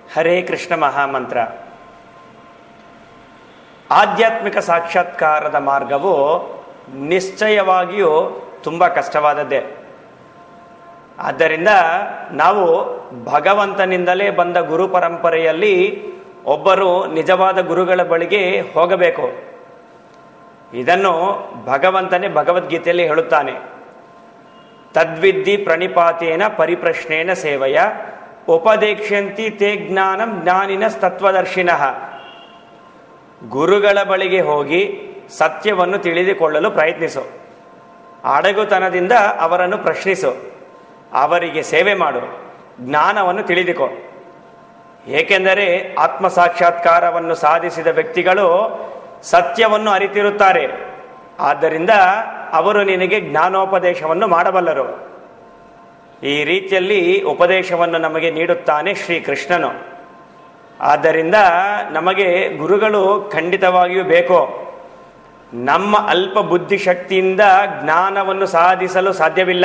ಹರೇ ಕೃಷ್ಣ ಮಹಾಮಂತ್ರ ಆಧ್ಯಾತ್ಮಿಕ ಸಾಕ್ಷಾತ್ಕಾರದ ಮಾರ್ಗವು ನಿಶ್ಚಯವಾಗಿಯೂ ತುಂಬ ಕಷ್ಟವಾದದ್ದೇ ಆದ್ದರಿಂದ ನಾವು ಭಗವಂತನಿಂದಲೇ ಬಂದ ಗುರು ಪರಂಪರೆಯಲ್ಲಿ ಒಬ್ಬರು ನಿಜವಾದ ಗುರುಗಳ ಬಳಿಗೆ ಹೋಗಬೇಕು ಇದನ್ನು ಭಗವಂತನೇ ಭಗವದ್ಗೀತೆಯಲ್ಲಿ ಹೇಳುತ್ತಾನೆ ತದ್ವಿದ್ಧಿ ಪ್ರಣಿಪಾತೇನ ಪರಿಪ್ರಶ್ನೇನ ಸೇವೆಯ ಉಪದೇಕ್ಷ್ಯಂತಿ ತೇ ಜ್ಞಾನಂ ಜ್ಞಾನಿನ ತತ್ವದರ್ಶಿನಃ ಗುರುಗಳ ಬಳಿಗೆ ಹೋಗಿ ಸತ್ಯವನ್ನು ತಿಳಿದುಕೊಳ್ಳಲು ಪ್ರಯತ್ನಿಸು ಅಡಗುತನದಿಂದ ಅವರನ್ನು ಪ್ರಶ್ನಿಸು ಅವರಿಗೆ ಸೇವೆ ಮಾಡು ಜ್ಞಾನವನ್ನು ತಿಳಿದುಕೋ ಏಕೆಂದರೆ ಆತ್ಮ ಸಾಕ್ಷಾತ್ಕಾರವನ್ನು ಸಾಧಿಸಿದ ವ್ಯಕ್ತಿಗಳು ಸತ್ಯವನ್ನು ಅರಿತಿರುತ್ತಾರೆ ಆದ್ದರಿಂದ ಅವರು ನಿನಗೆ ಜ್ಞಾನೋಪದೇಶವನ್ನು ಮಾಡಬಲ್ಲರು ಈ ರೀತಿಯಲ್ಲಿ ಉಪದೇಶವನ್ನು ನಮಗೆ ನೀಡುತ್ತಾನೆ ಶ್ರೀ ಕೃಷ್ಣನು ಆದ್ದರಿಂದ ನಮಗೆ ಗುರುಗಳು ಖಂಡಿತವಾಗಿಯೂ ಬೇಕು ನಮ್ಮ ಅಲ್ಪ ಬುದ್ಧಿಶಕ್ತಿಯಿಂದ ಜ್ಞಾನವನ್ನು ಸಾಧಿಸಲು ಸಾಧ್ಯವಿಲ್ಲ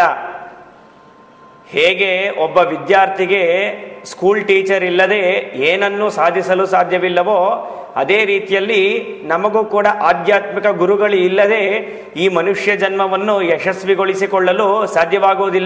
ಹೇಗೆ ಒಬ್ಬ ವಿದ್ಯಾರ್ಥಿಗೆ ಸ್ಕೂಲ್ ಟೀಚರ್ ಇಲ್ಲದೆ ಏನನ್ನೂ ಸಾಧಿಸಲು ಸಾಧ್ಯವಿಲ್ಲವೋ ಅದೇ ರೀತಿಯಲ್ಲಿ ನಮಗೂ ಕೂಡ ಆಧ್ಯಾತ್ಮಿಕ ಗುರುಗಳು ಇಲ್ಲದೆ ಈ ಮನುಷ್ಯ ಜನ್ಮವನ್ನು ಯಶಸ್ವಿಗೊಳಿಸಿಕೊಳ್ಳಲು ಸಾಧ್ಯವಾಗುವುದಿಲ್ಲ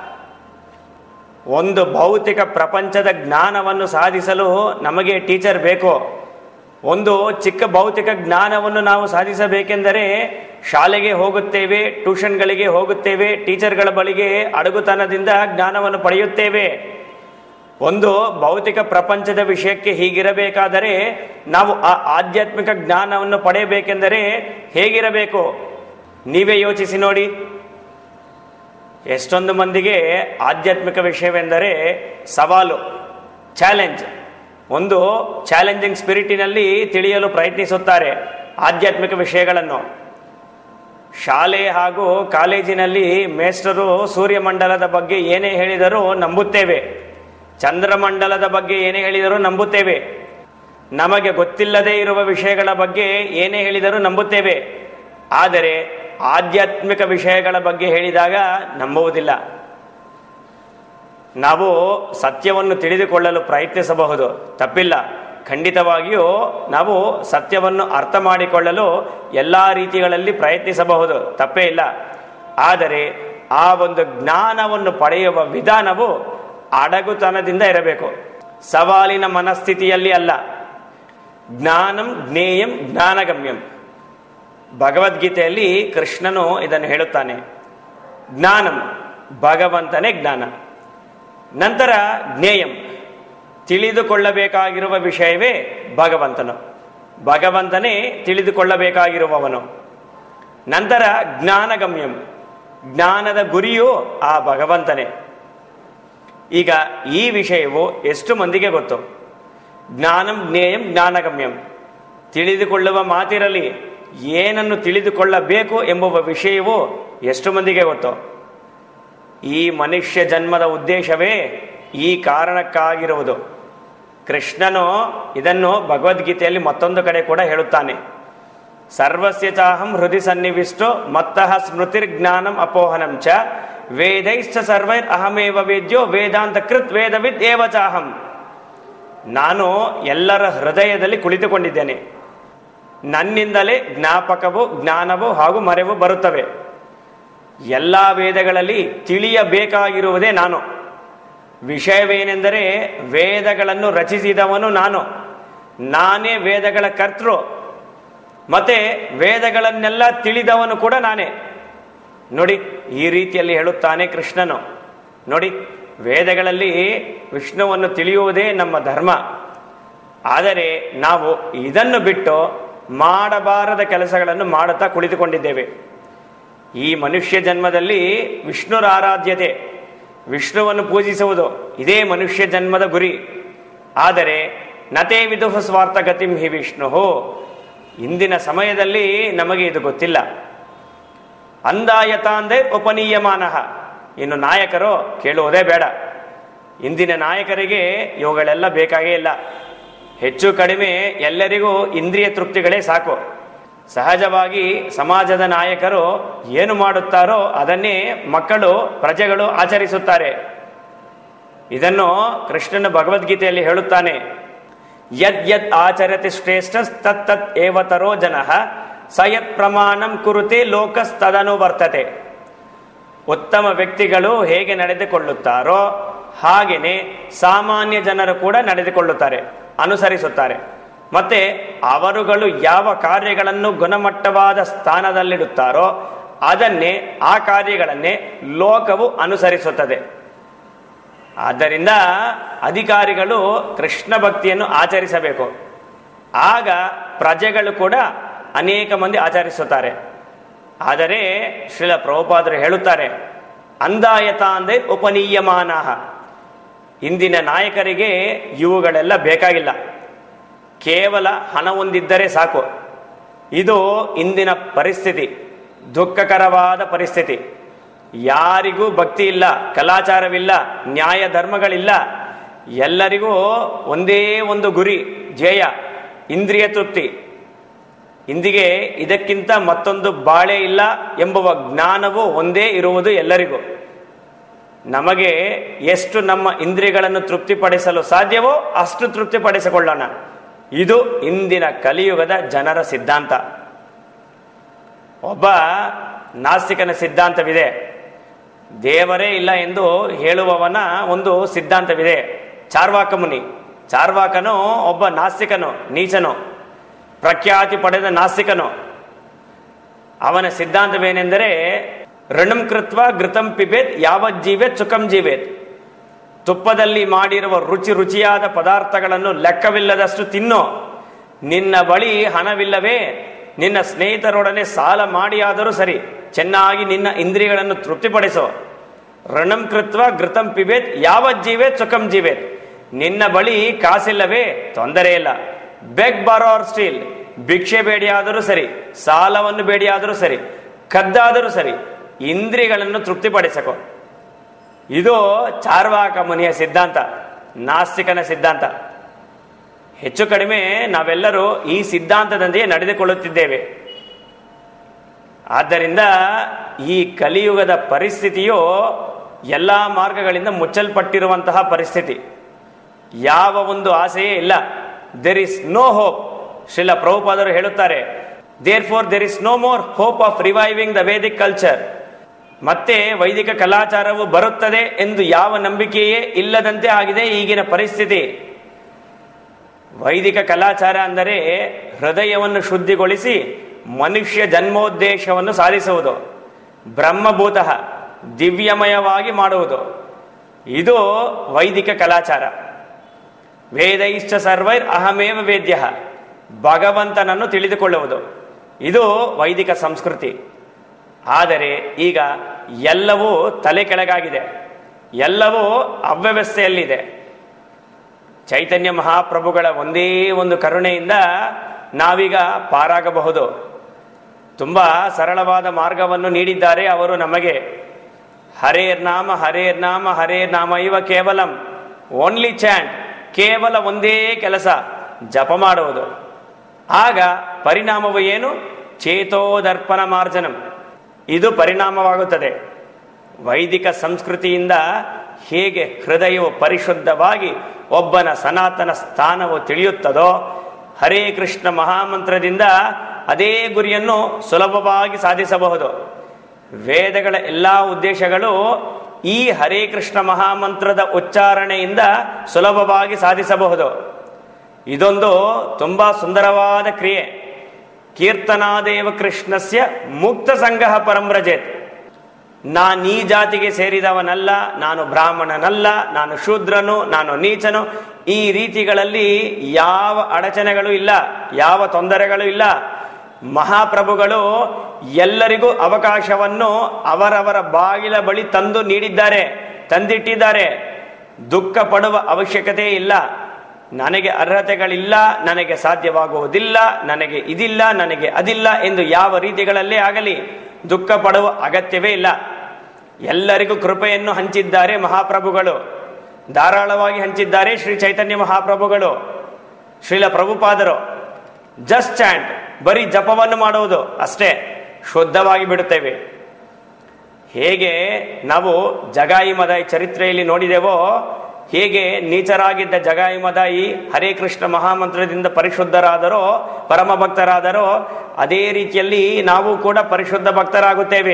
ಒಂದು ಭೌತಿಕ ಪ್ರಪಂಚದ ಜ್ಞಾನವನ್ನು ಸಾಧಿಸಲು ನಮಗೆ ಟೀಚರ್ ಬೇಕು ಒಂದು ಚಿಕ್ಕ ಭೌತಿಕ ಜ್ಞಾನವನ್ನು ನಾವು ಸಾಧಿಸಬೇಕೆಂದರೆ ಶಾಲೆಗೆ ಹೋಗುತ್ತೇವೆ ಟ್ಯೂಷನ್ಗಳಿಗೆ ಹೋಗುತ್ತೇವೆ ಟೀಚರ್ಗಳ ಬಳಿಗೆ ಅಡಗುತನದಿಂದ ಜ್ಞಾನವನ್ನು ಪಡೆಯುತ್ತೇವೆ ಒಂದು ಭೌತಿಕ ಪ್ರಪಂಚದ ವಿಷಯಕ್ಕೆ ಹೀಗಿರಬೇಕಾದರೆ ನಾವು ಆ ಆಧ್ಯಾತ್ಮಿಕ ಜ್ಞಾನವನ್ನು ಪಡೆಯಬೇಕೆಂದರೆ ಹೇಗಿರಬೇಕು ನೀವೇ ಯೋಚಿಸಿ ನೋಡಿ ಎಷ್ಟೊಂದು ಮಂದಿಗೆ ಆಧ್ಯಾತ್ಮಿಕ ವಿಷಯವೆಂದರೆ ಸವಾಲು ಚಾಲೆಂಜ್ ಒಂದು ಚಾಲೆಂಜಿಂಗ್ ಸ್ಪಿರಿಟಿನಲ್ಲಿ ತಿಳಿಯಲು ಪ್ರಯತ್ನಿಸುತ್ತಾರೆ ಆಧ್ಯಾತ್ಮಿಕ ವಿಷಯಗಳನ್ನು ಶಾಲೆ ಹಾಗೂ ಕಾಲೇಜಿನಲ್ಲಿ ಮೇಸ್ಟರು ಸೂರ್ಯಮಂಡಲದ ಬಗ್ಗೆ ಏನೇ ಹೇಳಿದರೂ ನಂಬುತ್ತೇವೆ ಚಂದ್ರಮಂಡಲದ ಬಗ್ಗೆ ಏನೇ ಹೇಳಿದರೂ ನಂಬುತ್ತೇವೆ ನಮಗೆ ಗೊತ್ತಿಲ್ಲದೇ ಇರುವ ವಿಷಯಗಳ ಬಗ್ಗೆ ಏನೇ ಹೇಳಿದರೂ ನಂಬುತ್ತೇವೆ ಆದರೆ ಆಧ್ಯಾತ್ಮಿಕ ವಿಷಯಗಳ ಬಗ್ಗೆ ಹೇಳಿದಾಗ ನಂಬುವುದಿಲ್ಲ ನಾವು ಸತ್ಯವನ್ನು ತಿಳಿದುಕೊಳ್ಳಲು ಪ್ರಯತ್ನಿಸಬಹುದು ತಪ್ಪಿಲ್ಲ ಖಂಡಿತವಾಗಿಯೂ ನಾವು ಸತ್ಯವನ್ನು ಅರ್ಥ ಮಾಡಿಕೊಳ್ಳಲು ಎಲ್ಲ ರೀತಿಗಳಲ್ಲಿ ಪ್ರಯತ್ನಿಸಬಹುದು ತಪ್ಪೇ ಇಲ್ಲ ಆದರೆ ಆ ಒಂದು ಜ್ಞಾನವನ್ನು ಪಡೆಯುವ ವಿಧಾನವು ಅಡಗುತನದಿಂದ ಇರಬೇಕು ಸವಾಲಿನ ಮನಸ್ಥಿತಿಯಲ್ಲಿ ಅಲ್ಲ ಜ್ಞಾನಂ ಜ್ಞೇಯಂ ಜ್ಞಾನಗಮ್ಯಂ ಭಗವದ್ಗೀತೆಯಲ್ಲಿ ಕೃಷ್ಣನು ಇದನ್ನು ಹೇಳುತ್ತಾನೆ ಜ್ಞಾನಂ ಭಗವಂತನೇ ಜ್ಞಾನ ನಂತರ ಜ್ಞೇಯಂ ತಿಳಿದುಕೊಳ್ಳಬೇಕಾಗಿರುವ ವಿಷಯವೇ ಭಗವಂತನು ಭಗವಂತನೇ ತಿಳಿದುಕೊಳ್ಳಬೇಕಾಗಿರುವವನು ನಂತರ ಜ್ಞಾನಗಮ್ಯಂ ಜ್ಞಾನದ ಗುರಿಯೂ ಆ ಭಗವಂತನೇ ಈಗ ಈ ವಿಷಯವು ಎಷ್ಟು ಮಂದಿಗೆ ಗೊತ್ತು ಜ್ಞಾನಂ ಜ್ಞೇಯಂ ಜ್ಞಾನಗಮ್ಯಂ ತಿಳಿದುಕೊಳ್ಳುವ ಮಾತಿರಲಿ ಏನನ್ನು ತಿಳಿದುಕೊಳ್ಳಬೇಕು ಎಂಬುವ ವಿಷಯವು ಎಷ್ಟು ಮಂದಿಗೆ ಗೊತ್ತು ಈ ಮನುಷ್ಯ ಜನ್ಮದ ಉದ್ದೇಶವೇ ಈ ಕಾರಣಕ್ಕಾಗಿರುವುದು ಕೃಷ್ಣನು ಇದನ್ನು ಭಗವದ್ಗೀತೆಯಲ್ಲಿ ಮತ್ತೊಂದು ಕಡೆ ಕೂಡ ಹೇಳುತ್ತಾನೆ ಸರ್ವಸ್ಯ ಚಾಹಂ ಹೃದಯ ಸನ್ನಿವಿಷ್ಟು ಮತ್ತಃ ಸ್ಮೃತಿರ್ಜ್ಞಾನಂ ಅಪೋಹನಂ ಚ ವೇದೈಶ್ಚ ಸರ್ವೈರ್ ಅಹಮೇವ ವೇದ್ಯೋ ವೇದಾಂತ ಕೃತ್ ವೇದವಿದ್ ಏವ ಚಾಹಂ ನಾನು ಎಲ್ಲರ ಹೃದಯದಲ್ಲಿ ಕುಳಿತುಕೊಂಡಿದ್ದೇನೆ ನನ್ನಿಂದಲೇ ಜ್ಞಾಪಕವು ಜ್ಞಾನವು ಹಾಗೂ ಮರೆವು ಬರುತ್ತವೆ ಎಲ್ಲ ವೇದಗಳಲ್ಲಿ ತಿಳಿಯಬೇಕಾಗಿರುವುದೇ ನಾನು ವಿಷಯವೇನೆಂದರೆ ವೇದಗಳನ್ನು ರಚಿಸಿದವನು ನಾನು ನಾನೇ ವೇದಗಳ ಕರ್ತೃ ಮತ್ತೆ ವೇದಗಳನ್ನೆಲ್ಲ ತಿಳಿದವನು ಕೂಡ ನಾನೇ ನೋಡಿ ಈ ರೀತಿಯಲ್ಲಿ ಹೇಳುತ್ತಾನೆ ಕೃಷ್ಣನು ನೋಡಿ ವೇದಗಳಲ್ಲಿ ವಿಷ್ಣುವನ್ನು ತಿಳಿಯುವುದೇ ನಮ್ಮ ಧರ್ಮ ಆದರೆ ನಾವು ಇದನ್ನು ಬಿಟ್ಟು ಮಾಡಬಾರದ ಕೆಲಸಗಳನ್ನು ಮಾಡುತ್ತಾ ಕುಳಿತುಕೊಂಡಿದ್ದೇವೆ ಈ ಮನುಷ್ಯ ಜನ್ಮದಲ್ಲಿ ವಿಷ್ಣುರ ಆರಾಧ್ಯತೆ ವಿಷ್ಣುವನ್ನು ಪೂಜಿಸುವುದು ಇದೇ ಮನುಷ್ಯ ಜನ್ಮದ ಗುರಿ ಆದರೆ ನತೇ ವಿದುಹ ಸ್ವಾರ್ಥ ಗತಿಂ ಹಿ ವಿಷ್ಣು ಇಂದಿನ ಸಮಯದಲ್ಲಿ ನಮಗೆ ಇದು ಗೊತ್ತಿಲ್ಲ ಅಂದಾಯತಾಂದೆ ಉಪನೀಯಮಾನಃ ಇನ್ನು ನಾಯಕರು ಕೇಳುವುದೇ ಬೇಡ ಇಂದಿನ ನಾಯಕರಿಗೆ ಇವುಗಳೆಲ್ಲ ಬೇಕಾಗೇ ಇಲ್ಲ ಹೆಚ್ಚು ಕಡಿಮೆ ಎಲ್ಲರಿಗೂ ಇಂದ್ರಿಯ ತೃಪ್ತಿಗಳೇ ಸಾಕು ಸಹಜವಾಗಿ ಸಮಾಜದ ನಾಯಕರು ಏನು ಮಾಡುತ್ತಾರೋ ಅದನ್ನೇ ಮಕ್ಕಳು ಪ್ರಜೆಗಳು ಆಚರಿಸುತ್ತಾರೆ ಇದನ್ನು ಕೃಷ್ಣನ ಭಗವದ್ಗೀತೆಯಲ್ಲಿ ಹೇಳುತ್ತಾನೆ ಯದ್ ಯದ್ ಆಚರತಿ ಶ್ರೇಷ್ಠ ತತ್ ತತ್ ಏವತರೋ ಜನ ಸಯತ್ ಪ್ರಮಾಣಂ ಕುರುತೆ ಲೋಕಸ್ ತದನು ವರ್ತತೆ ಉತ್ತಮ ವ್ಯಕ್ತಿಗಳು ಹೇಗೆ ನಡೆದುಕೊಳ್ಳುತ್ತಾರೋ ಹಾಗೆಯೇ ಸಾಮಾನ್ಯ ಜನರು ಕೂಡ ನಡೆದುಕೊಳ್ಳುತ್ತಾರೆ ಅನುಸರಿಸುತ್ತಾರೆ ಮತ್ತೆ ಅವರುಗಳು ಯಾವ ಕಾರ್ಯಗಳನ್ನು ಗುಣಮಟ್ಟವಾದ ಸ್ಥಾನದಲ್ಲಿಡುತ್ತಾರೋ ಅದನ್ನೇ ಆ ಕಾರ್ಯಗಳನ್ನೇ ಲೋಕವು ಅನುಸರಿಸುತ್ತದೆ ಆದ್ದರಿಂದ ಅಧಿಕಾರಿಗಳು ಕೃಷ್ಣ ಭಕ್ತಿಯನ್ನು ಆಚರಿಸಬೇಕು ಆಗ ಪ್ರಜೆಗಳು ಕೂಡ ಅನೇಕ ಮಂದಿ ಆಚರಿಸುತ್ತಾರೆ ಆದರೆ ಶ್ರೀಲ ಪ್ರಭುಪಾದರು ಹೇಳುತ್ತಾರೆ ಅಂದಾಯತ ಅಂದ್ರೆ ಉಪನೀಯಮಾನ ಇಂದಿನ ನಾಯಕರಿಗೆ ಇವುಗಳೆಲ್ಲ ಬೇಕಾಗಿಲ್ಲ ಕೇವಲ ಹಣ ಹೊಂದಿದ್ದರೆ ಸಾಕು ಇದು ಇಂದಿನ ಪರಿಸ್ಥಿತಿ ದುಃಖಕರವಾದ ಪರಿಸ್ಥಿತಿ ಯಾರಿಗೂ ಭಕ್ತಿ ಇಲ್ಲ ಕಲಾಚಾರವಿಲ್ಲ ನ್ಯಾಯ ಧರ್ಮಗಳಿಲ್ಲ ಎಲ್ಲರಿಗೂ ಒಂದೇ ಒಂದು ಗುರಿ ಧ್ಯೇಯ ಇಂದ್ರಿಯ ತೃಪ್ತಿ ಇಂದಿಗೆ ಇದಕ್ಕಿಂತ ಮತ್ತೊಂದು ಬಾಳೆ ಇಲ್ಲ ಎಂಬುವ ಜ್ಞಾನವು ಒಂದೇ ಇರುವುದು ಎಲ್ಲರಿಗೂ ನಮಗೆ ಎಷ್ಟು ನಮ್ಮ ಇಂದ್ರಿಯಗಳನ್ನು ತೃಪ್ತಿಪಡಿಸಲು ಸಾಧ್ಯವೋ ಅಷ್ಟು ತೃಪ್ತಿಪಡಿಸಿಕೊಳ್ಳೋಣ ಇದು ಇಂದಿನ ಕಲಿಯುಗದ ಜನರ ಸಿದ್ಧಾಂತ ಒಬ್ಬ ನಾಸ್ತಿಕನ ಸಿದ್ಧಾಂತವಿದೆ ದೇವರೇ ಇಲ್ಲ ಎಂದು ಹೇಳುವವನ ಒಂದು ಸಿದ್ಧಾಂತವಿದೆ ಚಾರ್ವಾಕ ಮುನಿ ಚಾರ್ವಾಕನು ಒಬ್ಬ ನಾಸ್ತಿಕನು ನೀಚನು ಪ್ರಖ್ಯಾತಿ ಪಡೆದ ನಾಸ್ತಿಕನು ಅವನ ಸಿದ್ಧಾಂತವೇನೆಂದರೆ ಋಣಂ ಕೃತ್ವ ಘೃತಂ ಪಿಬೇತ್ ಯಾವ ಜೀವೇತ್ ಸುಖಂ ಜೀವೇತ್ ತುಪ್ಪದಲ್ಲಿ ಮಾಡಿರುವ ರುಚಿ ರುಚಿಯಾದ ಪದಾರ್ಥಗಳನ್ನು ಲೆಕ್ಕವಿಲ್ಲದಷ್ಟು ತಿನ್ನು ನಿನ್ನ ಬಳಿ ಹಣವಿಲ್ಲವೇ ನಿನ್ನ ಸ್ನೇಹಿತರೊಡನೆ ಸಾಲ ಮಾಡಿಯಾದರೂ ಸರಿ ಚೆನ್ನಾಗಿ ನಿನ್ನ ಇಂದ್ರಿಯಗಳನ್ನು ತೃಪ್ತಿಪಡಿಸು ಋಣಂ ಕೃತ್ವ ಘೃತಂ ಪಿಬೇತ್ ಯಾವ ಜೀವೇತ್ ಸುಖಂ ಜೀವೇತ್ ನಿನ್ನ ಬಳಿ ಕಾಸಿಲ್ಲವೇ ತೊಂದರೆ ಇಲ್ಲ ಬೆಗ್ ಬಾರೋರ್ ಸ್ಟೀಲ್ ಭಿಕ್ಷೆ ಬೇಡಿಯಾದರೂ ಸರಿ ಸಾಲವನ್ನು ಬೇಡಿಯಾದರೂ ಸರಿ ಕದ್ದಾದರೂ ಸರಿ ಇಂದ್ರಿಯಗಳನ್ನು ತೃಪ್ತಿಪಡಿಸಕೋ ಇದು ಚಾರ್ವಾಕ ಮುನಿಯ ಸಿದ್ಧಾಂತ ನಾಸ್ತಿಕನ ಸಿದ್ಧಾಂತ ಹೆಚ್ಚು ಕಡಿಮೆ ನಾವೆಲ್ಲರೂ ಈ ಸಿದ್ಧಾಂತದಂತೆಯೇ ನಡೆದುಕೊಳ್ಳುತ್ತಿದ್ದೇವೆ ಆದ್ದರಿಂದ ಈ ಕಲಿಯುಗದ ಪರಿಸ್ಥಿತಿಯು ಎಲ್ಲ ಮಾರ್ಗಗಳಿಂದ ಮುಚ್ಚಲ್ಪಟ್ಟಿರುವಂತಹ ಪರಿಸ್ಥಿತಿ ಯಾವ ಒಂದು ಆಸೆಯೇ ಇಲ್ಲ there is no hope Srila ಪ್ರಭುಪಾದರು ಹೇಳುತ್ತಾರೆ therefore there is no more hope of reviving the Vedic culture ಮತ್ತೆ ವೈದಿಕ ಕಲಾಚಾರವು ಬರುತ್ತದೆ ಎಂದು ಯಾವ ನಂಬಿಕೆಯೇ ಇಲ್ಲದಂತೆ ಆಗಿದೆ ಈಗಿನ ಪರಿಸ್ಥಿತಿ ವೈದಿಕ ಕಲಾಚಾರ ಅಂದರೆ ಹೃದಯವನ್ನು ಶುದ್ಧಿಗೊಳಿಸಿ ಮನುಷ್ಯ ಜನ್ಮೋದ್ದೇಶವನ್ನು ಸಾಧಿಸುವುದು ಬ್ರಹ್ಮಭೂತ ದಿವ್ಯಮಯವಾಗಿ ಮಾಡುವುದು ಇದು ವೈದಿಕ ಕಲಾಚಾರ ವೇದೈಶ್ಚ ಸರ್ವೈರ್ ಅಹಮೇವ ವೇದ್ಯ ಭಗವಂತನನ್ನು ತಿಳಿದುಕೊಳ್ಳುವುದು ಇದು ವೈದಿಕ ಸಂಸ್ಕೃತಿ ಆದರೆ ಈಗ ಎಲ್ಲವೂ ತಲೆ ಕೆಳಗಾಗಿದೆ ಎಲ್ಲವೂ ಅವ್ಯವಸ್ಥೆಯಲ್ಲಿದೆ ಚೈತನ್ಯ ಮಹಾಪ್ರಭುಗಳ ಒಂದೇ ಒಂದು ಕರುಣೆಯಿಂದ ನಾವೀಗ ಪಾರಾಗಬಹುದು ತುಂಬಾ ಸರಳವಾದ ಮಾರ್ಗವನ್ನು ನೀಡಿದ್ದಾರೆ ಅವರು ನಮಗೆ ಹರೇರ್ ನಾಮ ಹರೇರ್ ನಾಮ ಹರೇರ್ ನಾಮ ಇವ ಕೇವಲಂ ಓನ್ಲಿ ಚಾಂಟ್ ಕೇವಲ ಒಂದೇ ಕೆಲಸ ಜಪ ಮಾಡುವುದು ಆಗ ಪರಿಣಾಮವು ಏನು ಚೇತೋದರ್ಪಣ ಮಾರ್ಜನಂ ಇದು ಪರಿಣಾಮವಾಗುತ್ತದೆ ವೈದಿಕ ಸಂಸ್ಕೃತಿಯಿಂದ ಹೇಗೆ ಹೃದಯವು ಪರಿಶುದ್ಧವಾಗಿ ಒಬ್ಬನ ಸನಾತನ ಸ್ಥಾನವು ತಿಳಿಯುತ್ತದೋ ಹರೇ ಕೃಷ್ಣ ಮಹಾಮಂತ್ರದಿಂದ ಅದೇ ಗುರಿಯನ್ನು ಸುಲಭವಾಗಿ ಸಾಧಿಸಬಹುದು ವೇದಗಳ ಎಲ್ಲಾ ಉದ್ದೇಶಗಳು ಈ ಹರೇ ಕೃಷ್ಣ ಮಹಾಮಂತ್ರದ ಉಚ್ಚಾರಣೆಯಿಂದ ಸುಲಭವಾಗಿ ಸಾಧಿಸಬಹುದು ಇದೊಂದು ತುಂಬಾ ಸುಂದರವಾದ ಕ್ರಿಯೆ ಕೀರ್ತನಾದೇವ ಕೃಷ್ಣಸ್ಯ ಮುಕ್ತ ಸಂಘ ಪರಂಬ್ರಜೇತ್ ನಾನು ಈ ಜಾತಿಗೆ ಸೇರಿದವನಲ್ಲ ನಾನು ಬ್ರಾಹ್ಮಣನಲ್ಲ ನಾನು ಶೂದ್ರನು ನಾನು ನೀಚನು ಈ ರೀತಿಗಳಲ್ಲಿ ಯಾವ ಅಡಚಣೆಗಳು ಇಲ್ಲ ಯಾವ ತೊಂದರೆಗಳು ಇಲ್ಲ ಮಹಾಪ್ರಭುಗಳು ಎಲ್ಲರಿಗೂ ಅವಕಾಶವನ್ನು ಅವರವರ ಬಾಗಿಲ ಬಳಿ ತಂದು ನೀಡಿದ್ದಾರೆ ತಂದಿಟ್ಟಿದ್ದಾರೆ ದುಃಖ ಪಡುವ ಅವಶ್ಯಕತೆ ಇಲ್ಲ ನನಗೆ ಅರ್ಹತೆಗಳಿಲ್ಲ ನನಗೆ ಸಾಧ್ಯವಾಗುವುದಿಲ್ಲ ನನಗೆ ಇದಿಲ್ಲ ನನಗೆ ಅದಿಲ್ಲ ಎಂದು ಯಾವ ರೀತಿಗಳಲ್ಲೇ ಆಗಲಿ ದುಃಖ ಪಡುವ ಅಗತ್ಯವೇ ಇಲ್ಲ ಎಲ್ಲರಿಗೂ ಕೃಪೆಯನ್ನು ಹಂಚಿದ್ದಾರೆ ಮಹಾಪ್ರಭುಗಳು ಧಾರಾಳವಾಗಿ ಹಂಚಿದ್ದಾರೆ ಶ್ರೀ ಚೈತನ್ಯ ಮಹಾಪ್ರಭುಗಳು ಶ್ರೀಲ ಪ್ರಭುಪಾದರು ಜಸ್ಟ್ ಚಾಂಟ್ ಬರೀ ಜಪವನ್ನು ಮಾಡುವುದು ಅಷ್ಟೇ ಶುದ್ಧವಾಗಿ ಬಿಡುತ್ತೇವೆ ಹೇಗೆ ನಾವು ಜಗಾಯಿ ಮದಾಯಿ ಚರಿತ್ರೆಯಲ್ಲಿ ನೋಡಿದೆವೋ ಹೇಗೆ ನೀಚರಾಗಿದ್ದ ಜಗಾಯುಮದಾಯಿ ಹರೇ ಕೃಷ್ಣ ಮಹಾಮಂತ್ರದಿಂದ ಪರಿಶುದ್ಧರಾದರೋ ಪರಮ ಭಕ್ತರಾದರೋ ಅದೇ ರೀತಿಯಲ್ಲಿ ನಾವು ಕೂಡ ಪರಿಶುದ್ಧ ಭಕ್ತರಾಗುತ್ತೇವೆ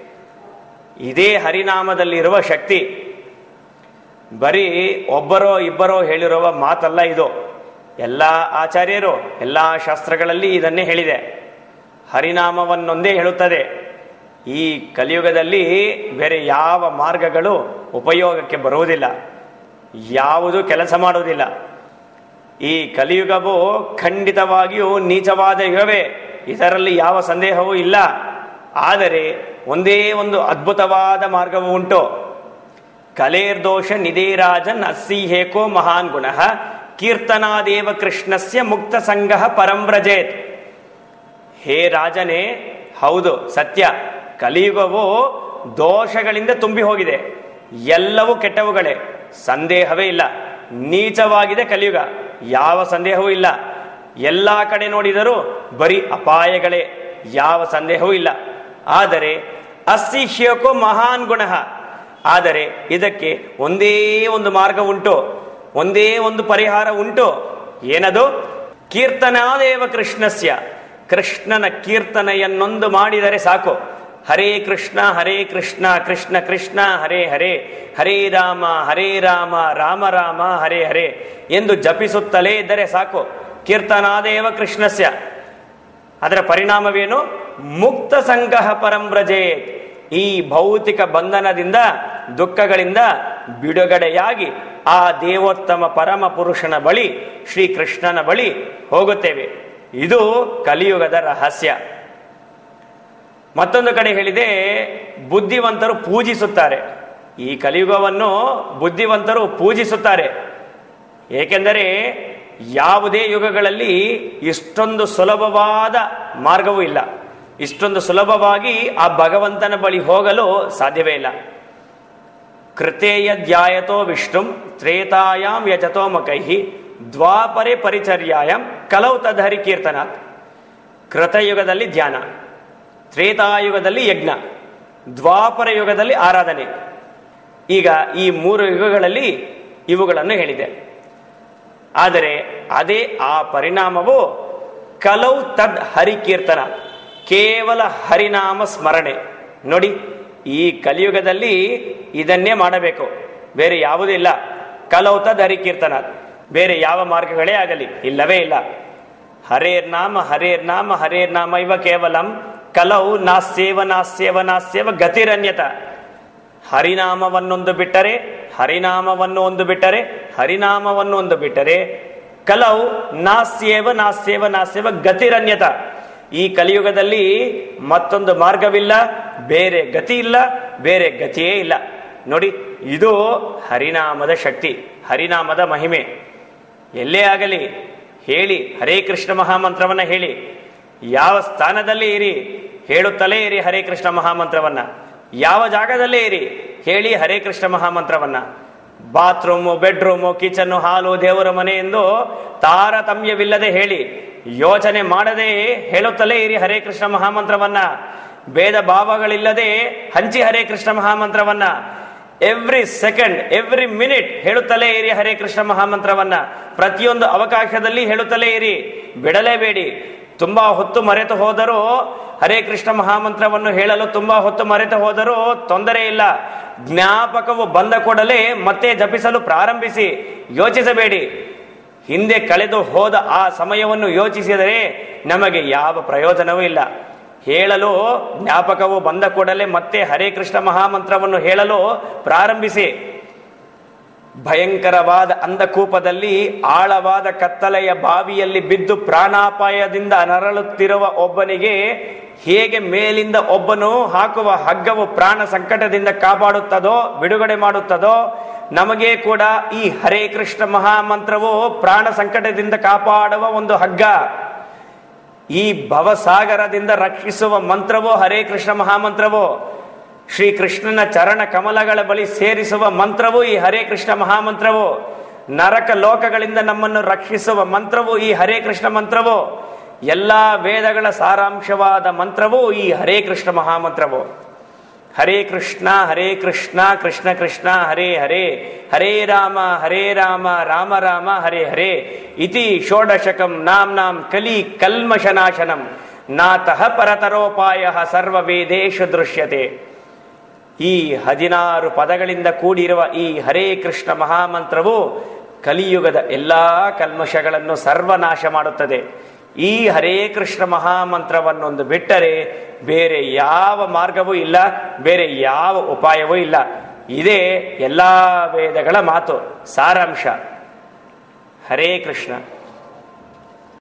ಇದೇ ಹರಿನಾಮದಲ್ಲಿರುವ ಶಕ್ತಿ ಬರೀ ಒಬ್ಬರೋ ಇಬ್ಬರೋ ಹೇಳಿರುವ ಮಾತಲ್ಲ ಇದು ಎಲ್ಲ ಆಚಾರ್ಯರು ಎಲ್ಲ ಶಾಸ್ತ್ರಗಳಲ್ಲಿ ಇದನ್ನೇ ಹೇಳಿದೆ ಹರಿನಾಮವನ್ನೊಂದೇ ಹೇಳುತ್ತದೆ ಈ ಕಲಿಯುಗದಲ್ಲಿ ಬೇರೆ ಯಾವ ಮಾರ್ಗಗಳು ಉಪಯೋಗಕ್ಕೆ ಬರುವುದಿಲ್ಲ ಯಾವುದು ಕೆಲಸ ಮಾಡುವುದಿಲ್ಲ ಈ ಕಲಿಯುಗವು ಖಂಡಿತವಾಗಿಯೂ ನೀಚವಾದ ಯುಗವೇ ಇದರಲ್ಲಿ ಯಾವ ಸಂದೇಹವೂ ಇಲ್ಲ ಆದರೆ ಒಂದೇ ಒಂದು ಅದ್ಭುತವಾದ ಮಾರ್ಗವು ಉಂಟು ಕಲೇರ್ದೋಷ ನಿಧೇರಾಜನ್ ಅಸ್ಸಿ ಹೇಕೋ ಮಹಾನ್ ಗುಣ ಕೀರ್ತನಾದೇವ ಕೃಷ್ಣಸ್ಯ ಮುಕ್ತ ಸಂಘ ಪರಂವ್ರಜೇತ್ ಹೇ ರಾಜನೇ ಹೌದು ಸತ್ಯ ಕಲಿಯುಗವು ದೋಷಗಳಿಂದ ತುಂಬಿ ಹೋಗಿದೆ ಎಲ್ಲವೂ ಕೆಟ್ಟವುಗಳೇ ಸಂದೇಹವೇ ಇಲ್ಲ ನೀಚವಾಗಿದೆ ಕಲಿಯುಗ ಯಾವ ಸಂದೇಹವೂ ಇಲ್ಲ ಎಲ್ಲಾ ಕಡೆ ನೋಡಿದರೂ ಬರೀ ಅಪಾಯಗಳೇ ಯಾವ ಸಂದೇಹವೂ ಇಲ್ಲ ಆದರೆ ಅಸ್ಸಿ ಶ್ಯೋಕೋ ಮಹಾನ್ ಗುಣ ಆದರೆ ಇದಕ್ಕೆ ಒಂದೇ ಒಂದು ಮಾರ್ಗ ಉಂಟು ಒಂದೇ ಒಂದು ಪರಿಹಾರ ಉಂಟು ಏನದು ಕೀರ್ತನಾದೇವ ಕೃಷ್ಣಸ್ಯ ಕೃಷ್ಣನ ಕೀರ್ತನೆಯನ್ನೊಂದು ಮಾಡಿದರೆ ಸಾಕು ಹರೇ ಕೃಷ್ಣ ಹರೇ ಕೃಷ್ಣ ಕೃಷ್ಣ ಕೃಷ್ಣ ಹರೇ ಹರೇ ಹರೇ ರಾಮ ಹರೇ ರಾಮ ರಾಮ ರಾಮ ಹರೇ ಹರೇ ಎಂದು ಜಪಿಸುತ್ತಲೇ ಇದ್ದರೆ ಸಾಕು ಕೀರ್ತನಾದೇವ ಕೃಷ್ಣಸ್ಯ ಅದರ ಪರಿಣಾಮವೇನು ಮುಕ್ತ ಸಂಘ ಪರಂಬ್ರಜೆ ಈ ಭೌತಿಕ ಬಂಧನದಿಂದ ದುಃಖಗಳಿಂದ ಬಿಡುಗಡೆಯಾಗಿ ಆ ದೇವೋತ್ತಮ ಪರಮ ಪುರುಷನ ಬಳಿ ಶ್ರೀಕೃಷ್ಣನ ಬಳಿ ಹೋಗುತ್ತೇವೆ ಇದು ಕಲಿಯುಗದ ರಹಸ್ಯ ಮತ್ತೊಂದು ಕಡೆ ಹೇಳಿದೆ ಬುದ್ಧಿವಂತರು ಪೂಜಿಸುತ್ತಾರೆ ಈ ಕಲಿಯುಗವನ್ನು ಬುದ್ಧಿವಂತರು ಪೂಜಿಸುತ್ತಾರೆ ಏಕೆಂದರೆ ಯಾವುದೇ ಯುಗಗಳಲ್ಲಿ ಇಷ್ಟೊಂದು ಸುಲಭವಾದ ಮಾರ್ಗವೂ ಇಲ್ಲ ಇಷ್ಟೊಂದು ಸುಲಭವಾಗಿ ಆ ಭಗವಂತನ ಬಳಿ ಹೋಗಲು ಸಾಧ್ಯವೇ ಇಲ್ಲ ಕೃತೇಯ ಧ್ಯಾಯತೋ ವಿಷ್ಣುಂ ತ್ರೇತಾಯಾಮ್ ಯಜತೋ ಮಕೈಹಿ ದ್ವಾಪರೆ ಪರಿಚರ್ಯಾಯಂ ಕಲೌ ತದ್ಹರಿ ಕೀರ್ತನಾಥ್ ಕೃತಯುಗದಲ್ಲಿ ಧ್ಯಾನ ತ್ರೇತಾಯುಗದಲ್ಲಿ ಯಜ್ಞ ದ್ವಾಪರ ಯುಗದಲ್ಲಿ ಆರಾಧನೆ ಈಗ ಈ ಮೂರು ಯುಗಗಳಲ್ಲಿ ಇವುಗಳನ್ನು ಹೇಳಿದೆ ಆದರೆ ಅದೇ ಆ ಪರಿಣಾಮವು ಕಲೌ ತದ್ ಹರಿಕೀರ್ತನ ಕೇವಲ ಹರಿನಾಮ ಸ್ಮರಣೆ ನೋಡಿ ಈ ಕಲಿಯುಗದಲ್ಲಿ ಇದನ್ನೇ ಮಾಡಬೇಕು ಬೇರೆ ಯಾವುದೂ ಇಲ್ಲ ಕಲೌ ತದ್ ಹರಿಕೀರ್ತನ ಬೇರೆ ಯಾವ ಮಾರ್ಗಗಳೇ ಆಗಲಿ ಇಲ್ಲವೇ ಇಲ್ಲ ಹರೇರ್ ನಾಮ ಹರೇರ್ ನಾಮ ಹರೇರ್ ನಾಮ ಇವ ಕೇವಲಂ ಕಲೌ ನಾಸ್ಯೇವ ನಾಸ್ಯೇವ ನಾಸ್ಯೇವ ಗತಿರನ್ಯತ ಹರಿನಾಮವನ್ನೊಂದು ಬಿಟ್ಟರೆ ಹರಿನಾಮವನ್ನು ಒಂದು ಬಿಟ್ಟರೆ ಹರಿನಾಮವನ್ನು ಒಂದು ಬಿಟ್ಟರೆ ಕಲೌ ನಾಸ್ಯೇವ ನಾಸ್ಯೇವ ನಾಸ್ಯೇವ ಗತಿರನ್ಯತ ಈ ಕಲಿಯುಗದಲ್ಲಿ ಮತ್ತೊಂದು ಮಾರ್ಗವಿಲ್ಲ ಬೇರೆ ಗತಿ ಇಲ್ಲ ಬೇರೆ ಗತಿಯೇ ಇಲ್ಲ ನೋಡಿ ಇದು ಹರಿನಾಮದ ಶಕ್ತಿ ಹರಿನಾಮದ ಮಹಿಮೆ ಎಲ್ಲೇ ಆಗಲಿ ಹೇಳಿ ಹರೇ ಕೃಷ್ಣ ಮಹಾಮಂತ್ರವನ್ನ ಹೇಳಿ ಯಾವ ಸ್ಥಾನದಲ್ಲಿ ಇರಿ ಹೇಳುತ್ತಲೇ ಇರಿ ಹರೇ ಕೃಷ್ಣ ಮಹಾಮಂತ್ರವನ್ನ ಯಾವ ಜಾಗದಲ್ಲೇ ಇರಿ ಹೇಳಿ ಹರೇ ಕೃಷ್ಣ ಮಹಾಮಂತ್ರವನ್ನ ಬಾತ್ರೂಮು ಬೆಡ್ರೂಮು ಕಿಚನ್ನು ಹಾಲು ದೇವರ ಮನೆ ಎಂದು ತಾರತಮ್ಯವಿಲ್ಲದೆ ಹೇಳಿ ಯೋಚನೆ ಮಾಡದೆ ಹೇಳುತ್ತಲೇ ಇರಿ ಹರೇ ಕೃಷ್ಣ ಮಹಾಮಂತ್ರವನ್ನ ಭೇದ ಭಾವಗಳಿಲ್ಲದೆ ಹಂಚಿ ಹರೇ ಕೃಷ್ಣ ಮಹಾಮಂತ್ರವನ್ನ ಎವ್ರಿ ಸೆಕೆಂಡ್ ಎವ್ರಿ ಮಿನಿಟ್ ಹೇಳುತ್ತಲೇ ಇರಿ ಹರೇ ಕೃಷ್ಣ ಮಹಾಮಂತ್ರವನ್ನ ಪ್ರತಿಯೊಂದು ಅವಕಾಶದಲ್ಲಿ ಹೇಳುತ್ತಲೇ ಇರಿ ಬಿಡಲೇಬೇಡಿ ತುಂಬಾ ಹೊತ್ತು ಮರೆತು ಹೋದರೂ ಹರೇ ಕೃಷ್ಣ ಮಹಾಮಂತ್ರವನ್ನು ಹೇಳಲು ತುಂಬಾ ಹೊತ್ತು ಮರೆತು ಹೋದರೂ ತೊಂದರೆ ಇಲ್ಲ ಜ್ಞಾಪಕವು ಬಂದ ಕೂಡಲೇ ಮತ್ತೆ ಜಪಿಸಲು ಪ್ರಾರಂಭಿಸಿ ಯೋಚಿಸಬೇಡಿ ಹಿಂದೆ ಕಳೆದು ಹೋದ ಆ ಸಮಯವನ್ನು ಯೋಚಿಸಿದರೆ ನಮಗೆ ಯಾವ ಪ್ರಯೋಜನವೂ ಇಲ್ಲ ಹೇಳಲು ಜ್ಞಾಪಕವು ಬಂದ ಕೂಡಲೇ ಮತ್ತೆ ಹರೇ ಕೃಷ್ಣ ಮಹಾಮಂತ್ರವನ್ನು ಹೇಳಲು ಪ್ರಾರಂಭಿಸಿ ಭಯಂಕರವಾದ ಅಂಧಕೂಪದಲ್ಲಿ ಆಳವಾದ ಕತ್ತಲೆಯ ಬಾವಿಯಲ್ಲಿ ಬಿದ್ದು ಪ್ರಾಣಾಪಾಯದಿಂದ ನರಳುತ್ತಿರುವ ಒಬ್ಬನಿಗೆ ಹೇಗೆ ಮೇಲಿಂದ ಒಬ್ಬನು ಹಾಕುವ ಹಗ್ಗವು ಪ್ರಾಣ ಸಂಕಟದಿಂದ ಕಾಪಾಡುತ್ತದೋ ಬಿಡುಗಡೆ ಮಾಡುತ್ತದೋ ನಮಗೆ ಕೂಡ ಈ ಹರೇ ಕೃಷ್ಣ ಮಹಾಮಂತ್ರವು ಪ್ರಾಣ ಸಂಕಟದಿಂದ ಕಾಪಾಡುವ ಒಂದು ಹಗ್ಗ ಈ ಭವಸಾಗರದಿಂದ ರಕ್ಷಿಸುವ ಮಂತ್ರವೋ ಹರೇ ಕೃಷ್ಣ ಮಹಾಮಂತ್ರವೋ ಶ್ರೀ ಕೃಷ್ಣನ ಚರಣ ಕಮಲಗಳ ಬಳಿ ಸೇರಿಸುವ ಮಂತ್ರವು ಈ ಹರೇ ಕೃಷ್ಣ ಮಹಾಮಂತ್ರವು ನರಕ ಲೋಕಗಳಿಂದ ನಮ್ಮನ್ನು ರಕ್ಷಿಸುವ ಮಂತ್ರವು ಈ ಹರೇ ಕೃಷ್ಣ ಮಂತ್ರವು ಎಲ್ಲಾ ವೇದಗಳ ಸಾರಾಂಶವಾದ ಮಂತ್ರವು ಈ ಹರೇ ಕೃಷ್ಣ ಮಹಾಮಂತ್ರವು ಹರೇ ಕೃಷ್ಣ ಹರೇ ಕೃಷ್ಣ ಕೃಷ್ಣ ಕೃಷ್ಣ ಹರೇ ಹರೇ ಹರೇ ರಾಮ ಹರೇ ರಾಮ ರಾಮ ರಾಮ ಹರೇ ಹರೇ ಇತಿ ಷೋಡಶಕಂ ನಾಂ ಕಲಿ ಕಲ್ಮಶನಾಶನಂ ನಾತಃ ಪರತರೋಪಾಯ ಸರ್ವ ವೇದೇಶು ದೃಶ್ಯತೆ ಈ ಹದಿನಾರು ಪದಗಳಿಂದ ಕೂಡಿರುವ ಈ ಹರೇ ಕೃಷ್ಣ ಮಹಾಮಂತ್ರವು ಕಲಿಯುಗದ ಎಲ್ಲಾ ಕಲ್ಮಶಗಳನ್ನು ಸರ್ವನಾಶ ಮಾಡುತ್ತದೆ ಈ ಹರೇ ಕೃಷ್ಣ ಮಹಾಮಂತ್ರವನ್ನೊಂದು ಬಿಟ್ಟರೆ ಬೇರೆ ಯಾವ ಮಾರ್ಗವೂ ಇಲ್ಲ ಬೇರೆ ಯಾವ ಉಪಾಯವೂ ಇಲ್ಲ ಇದೇ ಎಲ್ಲಾ ವೇದಗಳ ಮಾತು ಸಾರಾಂಶ ಹರೇ ಕೃಷ್ಣ